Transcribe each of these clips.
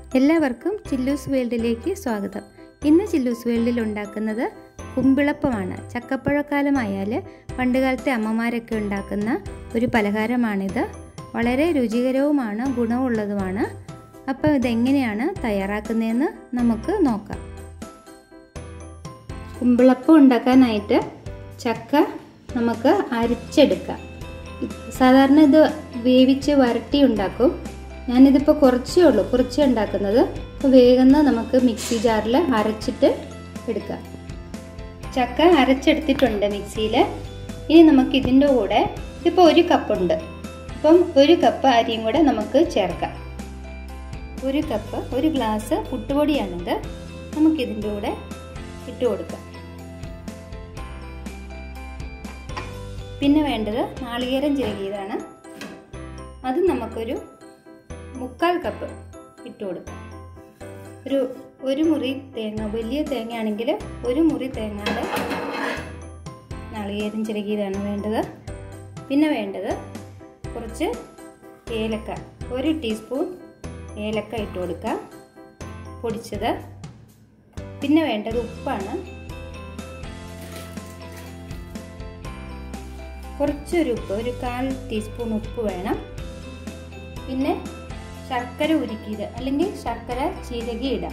എല്ലാവർക്കും ചില്ലൂസ് വേൾഡിലേക്ക് സ്വാഗതം ഇന്ന് ചില്ലൂസ് വേൾഡിൽ ഉണ്ടാക്കുന്നത് കുമ്പിളപ്പമാണ് ചക്കപ്പഴക്കാലമായാൽ പണ്ടുകാലത്തെ അമ്മമാരൊക്കെ ഉണ്ടാക്കുന്ന ഒരു പലഹാരമാണിത് വളരെ രുചികരവുമാണ് ഗുണമുള്ളതുമാണ് അപ്പോൾ ഇതെങ്ങനെയാണ് തയ്യാറാക്കുന്നതെന്ന് നമുക്ക് നോക്കാം കുമ്പിളപ്പം ഉണ്ടാക്കാനായിട്ട് ചക്ക നമുക്ക് അരിച്ചെടുക്കാം സാധാരണ ഇത് വേവിച്ച് വരട്ടി ഉണ്ടാക്കും ഞാനിതിപ്പോൾ കുറച്ചേ ഉള്ളൂ കുറച്ചേ ഉണ്ടാക്കുന്നത് അപ്പോൾ വേഗം നമുക്ക് മിക്സി ജാറിൽ അരച്ചിട്ട് എടുക്കാം ചക്ക അരച്ചെടുത്തിട്ടുണ്ട് മിക്സിയിൽ ഇനി നമുക്ക് ഇതിൻ്റെ കൂടെ ഇതിപ്പോൾ ഒരു കപ്പുണ്ട് അപ്പം ഒരു കപ്പ് അരിയും കൂടെ നമുക്ക് ചേർക്കാം ഒരു കപ്പ് ഒരു ഗ്ലാസ് പുട്ടുപൊടിയാണിത് നമുക്കിതിൻ്റെ കൂടെ ഇട്ട് കൊടുക്കാം പിന്നെ വേണ്ടത് നാളികേരം ചിരകിയതാണ് അത് നമുക്കൊരു മുക്കാൽ കപ്പ് ഇട്ട് കൊടുക്കാം ഒരു ഒരു മുറി തേങ്ങ വലിയ തേങ്ങയാണെങ്കിൽ ഒരു മുറി തേങ്ങയുടെ നാളികേരം ചിരകിയതാണ് വേണ്ടത് പിന്നെ വേണ്ടത് കുറച്ച് ഏലക്ക ഒരു ടീസ്പൂൺ ഏലക്ക ഇട്ട് കൊടുക്കുക പൊടിച്ചത് പിന്നെ വേണ്ടത് ഉപ്പാണ് കുറച്ചൊരു ഉപ്പ് ഒരു കാൽ ടീസ്പൂൺ ഉപ്പ് വേണം പിന്നെ ശർക്കര ഉരുക്കിയത് അല്ലെങ്കിൽ ശർക്കര ചീരകി ഇടാം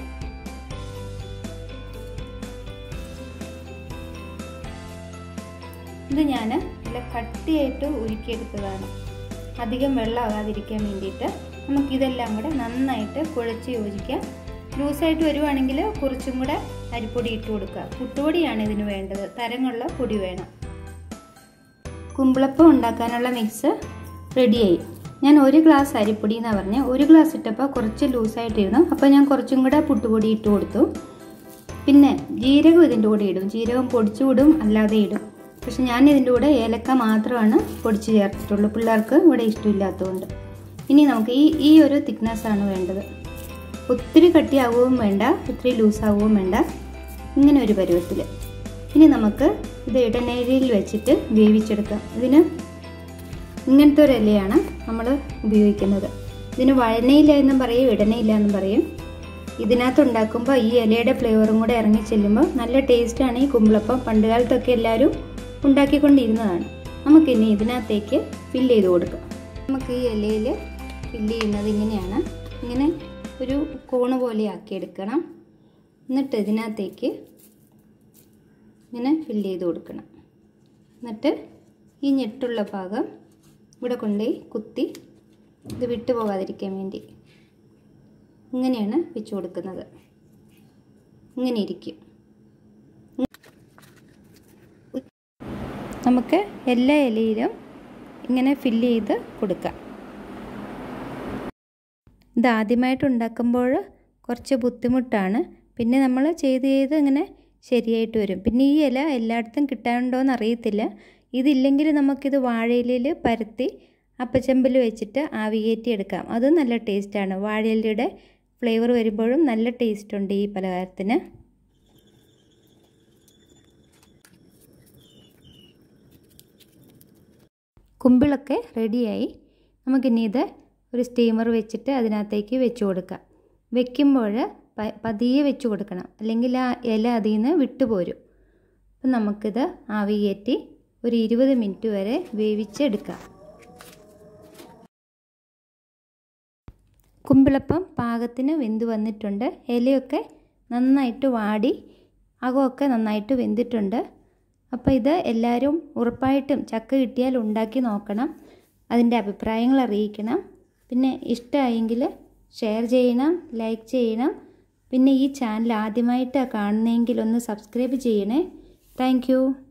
ഇത് ഞാൻ നല്ല കട്ടിയായിട്ട് ഉരുക്കിയെടുത്തതാണ് അധികം വെള്ളമാകാതിരിക്കാൻ വേണ്ടിയിട്ട് നമുക്കിതെല്ലാം കൂടെ നന്നായിട്ട് കുഴച്ച് യോജിക്കാം ലൂസായിട്ട് വരുവാണെങ്കിൽ കുറച്ചും കൂടെ അരിപ്പൊടി ഇട്ട് കൊടുക്കുക പുട്ടുപൊടിയാണ് ഇതിന് വേണ്ടത് തരങ്ങളുള്ള പൊടി വേണം കുമ്പിളപ്പം ഉണ്ടാക്കാനുള്ള മിക്സ് റെഡിയായി ഞാൻ ഒരു ഗ്ലാസ് അരിപ്പൊടി എന്നാണ് പറഞ്ഞത് ഒരു ഗ്ലാസ് ഇട്ടപ്പോൾ കുറച്ച് ലൂസായിട്ടിരുന്നു അപ്പോൾ ഞാൻ കുറച്ചും കൂടെ പുട്ടുപൊടി ഇട്ട് കൊടുത്തു പിന്നെ ജീരകം ഇതിൻ്റെ കൂടെ ഇടും ജീരകം പൊടിച്ചു വിടും അല്ലാതെ ഇടും പക്ഷെ ഞാൻ ഇതിൻ്റെ കൂടെ ഏലക്ക മാത്രമാണ് പൊടിച്ച് ചേർത്തിട്ടുള്ളൂ പിള്ളേർക്ക് ഇവിടെ ഇഷ്ടമില്ലാത്തതുകൊണ്ട് ഇനി നമുക്ക് ഈ ഈ ഒരു തിക്നെസ്സാണ് വേണ്ടത് ഒത്തിരി കട്ടിയാവുകയും വേണ്ട ഒത്തിരി ലൂസാവുകയും വേണ്ട ഇങ്ങനെ ഒരു പരുവത്തിൽ ഇനി നമുക്ക് ഇത് ഇടനേരിയിൽ വെച്ചിട്ട് വേവിച്ചെടുക്കാം ഇതിന് ഇങ്ങനത്തെ ഒരു ഇലയാണ് നമ്മൾ ഉപയോഗിക്കുന്നത് ഇതിന് വഴനയില എന്നും പറയും ഇടനയില എന്നും പറയും ഇതിനകത്ത് ഉണ്ടാക്കുമ്പോൾ ഈ ഇലയുടെ ഫ്ലേവറും കൂടെ ഇറങ്ങി ചെല്ലുമ്പോൾ നല്ല ടേസ്റ്റാണ് ഈ കുമ്പിളപ്പം പണ്ട് കാലത്തൊക്കെ എല്ലാവരും ഉണ്ടാക്കിക്കൊണ്ടിരുന്നതാണ് നമുക്കിനി ഇതിനകത്തേക്ക് ഫില്ല് ചെയ്ത് കൊടുക്കാം നമുക്ക് ഈ ഇലയിൽ ഫില്ല് ചെയ്യുന്നത് ഇങ്ങനെയാണ് ഇങ്ങനെ ഒരു കോണ് പോലെ ആക്കിയെടുക്കണം എന്നിട്ട് ഇതിനകത്തേക്ക് ഇങ്ങനെ ഫില്ല് ചെയ്ത് കൊടുക്കണം എന്നിട്ട് ഈ ഞെട്ടുള്ള ഭാഗം ഇവിടെ കൊണ്ടുപോയി കുത്തി ഇത് വിട്ടു പോകാതിരിക്കാൻ വേണ്ടി ഇങ്ങനെയാണ് വെച്ച് കൊടുക്കുന്നത് ഇങ്ങനെ ഇരിക്കും നമുക്ക് എല്ലാ ഇലയിലും ഇങ്ങനെ ഫില്ല് ചെയ്ത് കൊടുക്കാം ഇത് ആദ്യമായിട്ട് ഉണ്ടാക്കുമ്പോൾ കുറച്ച് ബുദ്ധിമുട്ടാണ് പിന്നെ നമ്മൾ ചെയ്ത് ചെയ്ത് ഇങ്ങനെ ശരിയായിട്ട് വരും പിന്നെ ഈ ഇല എല്ലായിടത്തും കിട്ടാനുണ്ടോയെന്ന് അറിയത്തില്ല ഇതില്ലെങ്കിൽ നമുക്കിത് വാഴയിലയിൽ പരത്തി അപ്പച്ചമ്പിൽ വെച്ചിട്ട് ആവി കയറ്റി എടുക്കാം അത് നല്ല ടേസ്റ്റാണ് വാഴയിലയുടെ ഫ്ലേവർ വരുമ്പോഴും നല്ല ടേസ്റ്റ് ഉണ്ട് ഈ പലഹാരത്തിന് കുമ്പിളൊക്കെ റെഡിയായി നമുക്കിനി ഇത് ഒരു സ്റ്റീമർ വെച്ചിട്ട് അതിനകത്തേക്ക് വെച്ച് കൊടുക്കാം വെക്കുമ്പോൾ പതിയെ വെച്ച് കൊടുക്കണം അല്ലെങ്കിൽ ആ ഇല അതിൽ നിന്ന് വിട്ടുപോരും അപ്പം നമുക്കിത് ആവി കയറ്റി ഒരു ഇരുപത് മിനിറ്റ് വരെ വേവിച്ചെടുക്കാം കുമ്പിളപ്പം പാകത്തിന് വെന്ത് വന്നിട്ടുണ്ട് ഇലയൊക്കെ നന്നായിട്ട് വാടി അകമൊക്കെ നന്നായിട്ട് വെന്തിട്ടുണ്ട് അപ്പോൾ ഇത് എല്ലാവരും ഉറപ്പായിട്ടും ചക്ക കിട്ടിയാൽ ഉണ്ടാക്കി നോക്കണം അതിൻ്റെ അഭിപ്രായങ്ങൾ അറിയിക്കണം പിന്നെ ഇഷ്ടമായെങ്കിൽ ഷെയർ ചെയ്യണം ലൈക്ക് ചെയ്യണം പിന്നെ ഈ ചാനൽ ആദ്യമായിട്ടാണ് കാണുന്നതെങ്കിൽ ഒന്ന് സബ്സ്ക്രൈബ് ചെയ്യണേ താങ്ക്